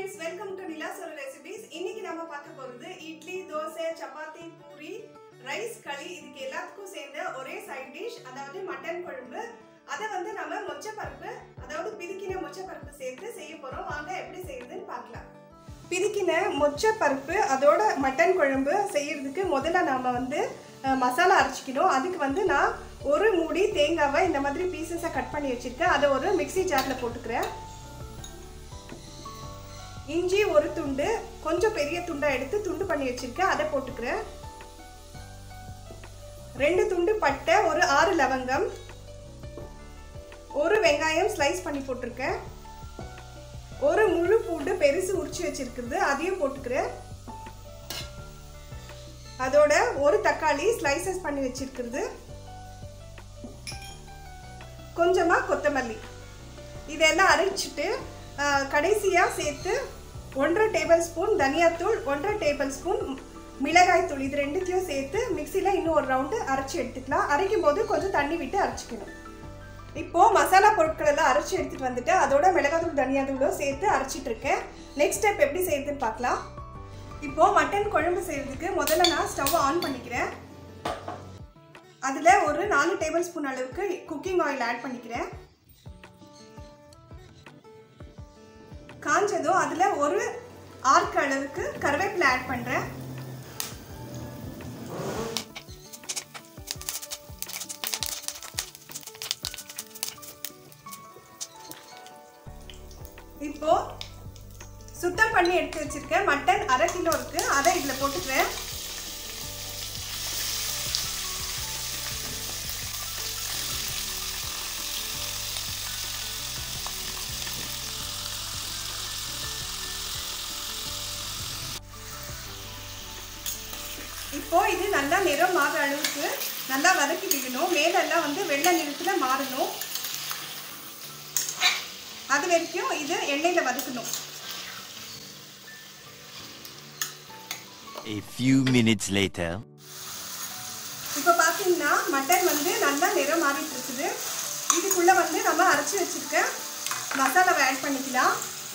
Friends welcome to நிலாஸ் ஒரு recipes இன்னைக்கு நம்ம பார்க்க போறது இட்லி தோசை சப்பாத்தி பூரி ரைஸ் களி இதுக்கு எல்லாத்துக்கும் சேர்ந்த ஒரே சைட் டிஷ் அதாவது மட்டன் குழம்பு அதை வந்து நம்ம மொச்சப்பருப்பு அதாவது பிதுக்கின மொச்சப்பருப்பு சேர்த்து செய்ய போறோம் வாங்க எப்படி செய்யறதுன்னு பார்க்கலாம் பிதுக்கின மொச்சப்பருப்பு அதோட மட்டன் குழம்பு செய்யறதுக்கு முதல்ல நாம வந்து அஹ், மசாலா அரைச்சிக்கணும் அதுக்கு வந்து நான் ஒரு மூடி தேங்காவை இந்த மாதிரி பீசஸை கட் பண்ணி வச்சிருக்கேன் அதை ஒரு மிக்ஸி ஜாரில் போட்டுக்கிறேன் இஞ்சி ஒரு துண்டு கொஞ்சம் பெரிய துண்டா எடுத்து துண்டு பண்ணி வச்சிருக்கேன் அதை போட்டுக்கிறேன் ரெண்டு துண்டு பட்டை ஒரு ஆறு லவங்கம் ஒரு வெங்காயம் ஸ்லைஸ் பண்ணி போட்டிருக்கேன் ஒரு முழு பூண்டு பெருசு உரிச்சு வச்சிருக்கிறது அதையும் போட்டுக்கிறேன் அதோட ஒரு தக்காளி ஸ்லைசஸ் பண்ணி வச்சிருக்கிறது கொஞ்சமா கொத்தமல்லி இதெல்லாம் அரைச்சிட்டு கடைசியாக சேர்த்து ஒன்றரை டேபிள் ஸ்பூன் தனியாத்தூள் ஒன்றரை டேபிள் ஸ்பூன் மிளகாய் தூள் இது ரெண்டுத்தையும் சேர்த்து மிக்சியில் இன்னும் ஒரு ரவுண்டு அரைச்சி எடுத்துக்கலாம் அரைக்கும் போது கொஞ்சம் தண்ணி விட்டு அரைச்சிக்கணும் இப்போது மசாலா பொருட்கள் எல்லாம் அரைச்சி எடுத்துகிட்டு வந்துட்டு அதோட மிளகாத்தூள் தனியாத்தூளும் சேர்த்து அரைச்சிட்டு இருக்கேன் நெக்ஸ்ட் ஸ்டெப் எப்படி செய்யுதுன்னு பார்க்கலாம் இப்போது மட்டன் குழம்பு செய்கிறதுக்கு முதல்ல நான் ஸ்டவ் ஆன் பண்ணிக்கிறேன் அதில் ஒரு நாலு டேபிள் ஸ்பூன் அளவுக்கு குக்கிங் ஆயில் ஆட் பண்ணிக்கிறேன் காஞ்சதும் அதில் ஒரு ஆர்க் அளவுக்கு கருவேப்பிலை ஆட் பண்ணுறேன் இப்போ சுத்தம் பண்ணி எடுத்து வச்சிருக்கேன் மட்டன் அரை கிலோ இருக்கு அதை இதில் போட்டுக்கிறேன் இப்போ இது நல்லா நிறம் மாறுற அளவுக்கு நல்லா வதக்கி விடணும் மேலெல்லாம் வந்து வெள்ளை நிறத்தில் மாறணும் அது வரைக்கும் இது எண்ணெயில் வதக்கணும் A few minutes later. இப்போ பார்த்தீங்கன்னா மட்டன் வந்து நல்லா நிறம் மாறிட்டு இருக்குது இதுக்குள்ளே வந்து நம்ம அரைச்சி வச்சிருக்க மசாலாவை ஆட் பண்ணிக்கலாம்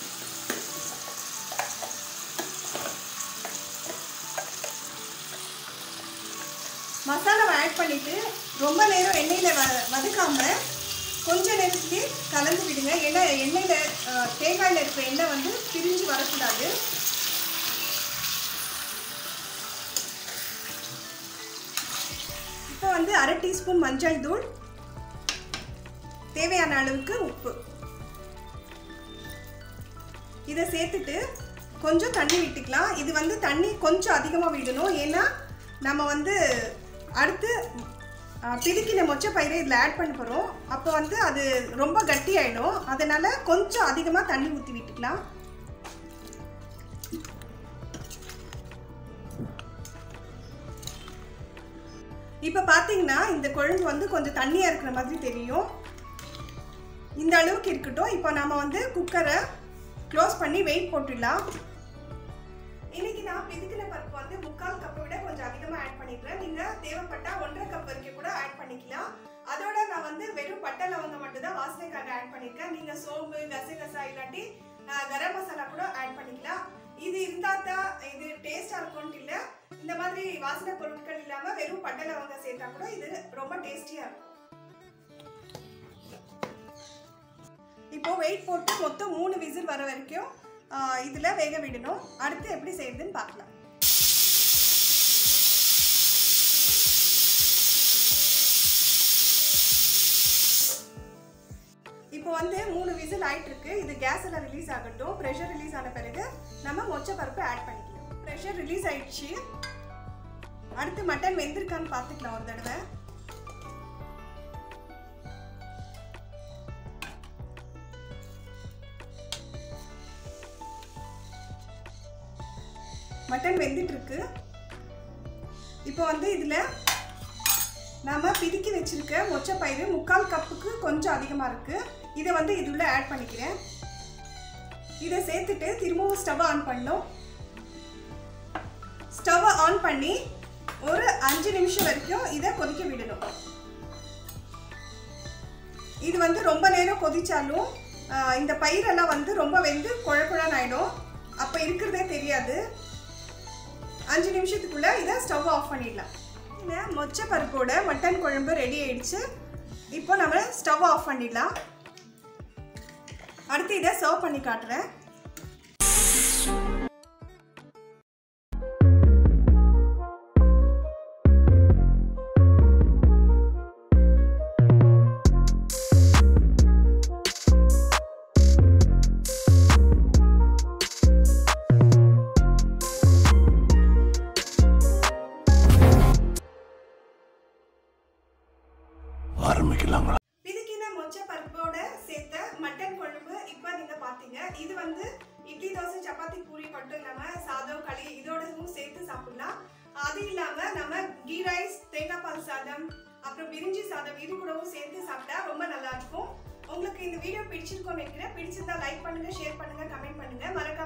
மசாலாவை ஆட் பண்ணிட்டு ரொம்ப நேரம் எண்ணெயில் வ வதக்காம கொஞ்ச நேரத்துக்கு கலந்து விடுங்க ஏன்னா எண்ணெயில் அஹ், தேங்காயில் இருக்கிற எண்ணெய் வந்து பிரிஞ்சு வரக்கூடாது இப்போ வந்து அரை டீஸ்பூன் மஞ்சள் தூள் தேவையான அளவுக்கு உப்பு இதை சேர்த்துட்டு கொஞ்சம் தண்ணி விட்டுக்கலாம் இது வந்து தண்ணி கொஞ்சம் அதிகமாக விடணும் ஏன்னா நம்ம வந்து அடுத்து அஹ், பிதுக்கின மொச்சை பயிரை இதில் ஆட் பண்ண போகிறோம் அப்போ வந்து அது ரொம்ப கட்டியாயிடும் அதனால் கொஞ்சம் அதிகமாக தண்ணி ஊற்றி விட்டுக்கலாம் இப்போ பார்த்தீங்கன்னா இந்த குழம்பு வந்து கொஞ்சம் தண்ணியாக இருக்கிற மாதிரி தெரியும் இந்த அளவுக்கு இருக்கட்டும் இப்போ நம்ம வந்து குக்கரை க்ளோஸ் பண்ணி வெயிட் போட்டுடலாம் இன்னைக்கு நான் பிதுக்கின பருப்பு வந்து முக்கால் கப்பை விட கொஞ்சம் அதிகமாக ஆட் பண்ணிக்கிறேன் நீங்கள் தேவைப்பட்டா ஒன்றரை கப் வரைக்கும் கூட ஆட் பண்ணிக்கலாம் அதோட நான் வந்து வெறும் பட்டை லவங்கம் மட்டும் தான் வாசனைக்காக ஆட் பண்ணியிருக்கேன் நீங்கள் சோம்பு கசகசா இல்லாட்டி ஆஹ், கரம் மசாலா கூட ஆட் பண்ணிக்கலாம் இது இருந்தால் தான் இது டேஸ்டாக இருக்கும்னு இல்லை இந்த மாதிரி வாசனை பொருட்கள் இல்லாமல் வெறும் பட்டை லவங்கம் சேர்த்தா கூட இது ரொம்ப டேஸ்டியாக இருக்கும் இப்போ வெயிட் போட்டு மொத்தம் மூணு விசில் வர வரைக்கும் இதில் வேக விடணும் அடுத்து எப்படி செய்யுதுன்னு பார்க்கலாம் இப்போ வந்து மூணு விசில் ஆயிட்டு இருக்கு இது கேஸ் எல்லாம் ரிலீஸ் ஆகட்டும் ப்ரெஷர் ரிலீஸ் ஆன பிறகு நம்ம மொச்சை பருப்பு ஆட் பண்ணிக்கலாம் ப்ரெஷர் ரிலீஸ் ஆயிடுச்சு அடுத்து மட்டன் வெந்திருக்கான்னு பார்த்துக்கலாம் ஒரு தடவை மட்டன் வெந்துட்டு இருக்கு இப்போ வந்து இதில் நாம பிதுக்கி வச்சிருக்க மொச்சை பயிறு முக்கால் கப்புக்கு கொஞ்சம் அதிகமாக இருக்கு இதை வந்து இதுள்ள ஆட் பண்ணிக்கிறேன் இதை சேர்த்துட்டு திரும்பவும் ஸ்டவ் ஆன் பண்ணோம் ஸ்டவ் ஆன் பண்ணி ஒரு அஞ்சு நிமிஷம் வரைக்கும் இதை கொதிக்க விடணும் இது வந்து ரொம்ப நேரம் கொதிச்சாலும் ஆஹ், இந்த பயிரெல்லாம் வந்து ரொம்ப வெந்து குழ குழன்னு ஆயிடும் அப்போ இருக்கிறதே தெரியாது அஞ்சு நிமிஷத்துக்குள்ள இதை ஸ்டவ் ஆஃப் பண்ணிடலாம் இந்த மொச்சை பருப்போட மட்டன் குழம்பு ரெடி ஆயிடுச்சு இப்போ நம்ம ஸ்டவ் ஆஃப் பண்ணிடலாம் அடுத்து இதை சர்வ் பண்ணி காட்டுறேன் ஆரம்பிக்கலாங்களா பிதுக்கின மொச்சை பருப்போட சேர்த்த மட்டன் குழம்பு இப்போ நீங்க பாத்தீங்க இது வந்து இட்லி தோசை சப்பாத்தி பூரி மட்டும் இல்லாம சாதம் களி இதோடவும் சேர்த்து சாப்பிடலாம் அது இல்லாம நம்ம கீ ரைஸ் தேங்காய் பால் சாதம் அப்புறம் பிரிஞ்சி சாதம் இது கூடவும் சேர்த்து சாப்பிட்டா ரொம்ப நல்லா இருக்கும் உங்களுக்கு இந்த வீடியோ பிடிச்சிருக்கோம் நினைக்கிறேன் பிடிச்சிருந்தா லைக் பண்ணுங்க ஷேர் பண்ணுங்க கமெண்ட் பண்ணுங்க மறக்காம